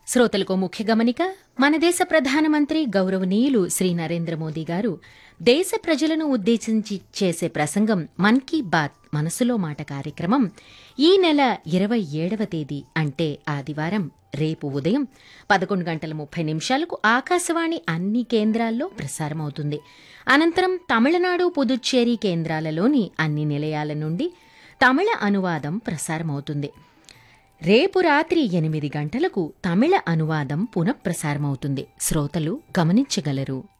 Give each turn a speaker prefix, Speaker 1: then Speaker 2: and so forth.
Speaker 1: శ్రోతలకు ముఖ్య గమనిక మన దేశ ప్రధానమంత్రి గౌరవనీయులు శ్రీ నరేంద్ర మోదీ గారు దేశ ప్రజలను ఉద్దేశించి చేసే ప్రసంగం మన్ కీ బాత్ మనసులో మాట కార్యక్రమం ఈ నెల ఇరవై ఏడవ తేదీ అంటే ఆదివారం రేపు ఉదయం పదకొండు గంటల ముప్పై నిమిషాలకు ఆకాశవాణి అన్ని కేంద్రాల్లో ప్రసారమవుతుంది అనంతరం తమిళనాడు పుదుచ్చేరి కేంద్రాలలోని అన్ని నిలయాల నుండి తమిళ అనువాదం ప్రసారమవుతుంది రేపు రాత్రి ఎనిమిది గంటలకు తమిళ అనువాదం పునఃప్రసారమవుతుంది శ్రోతలు గమనించగలరు